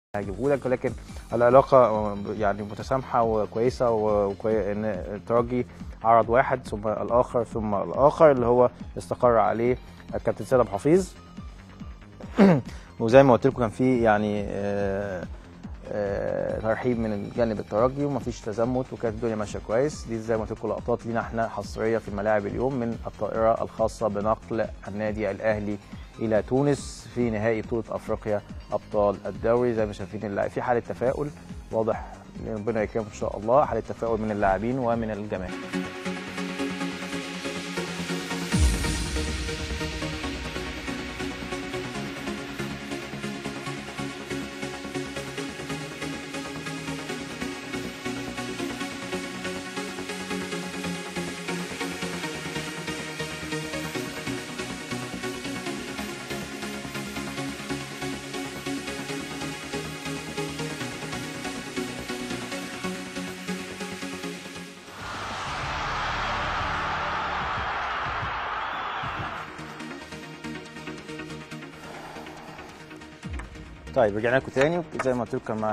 هجيبه لك ولكن العلاقه يعني متسامحه وكويسه وكوي... ان الترجي عرض واحد ثم الاخر ثم الاخر اللي هو استقر عليه الكابتن سيد ابو حفيظ وزي ما قلت لكم كان في يعني آه، آه، ترحيب من جانب الترجي ومفيش تزمت وكانت الدنيا ماشيه كويس دي زي ما قلت لكم لقطات لينا احنا حصريه في الملاعب اليوم من الطائره الخاصه بنقل النادي الاهلي الى تونس في نهائي بطوله افريقيا ابطال الدوري زي ما شايفين اللاعب في حاله تفاؤل واضح ربنا يكرمه ان شاء الله حاله تفاؤل من اللاعبين ومن الجماهير طيب رجعنا لكم تاني زي ما قلت لكم كان معانا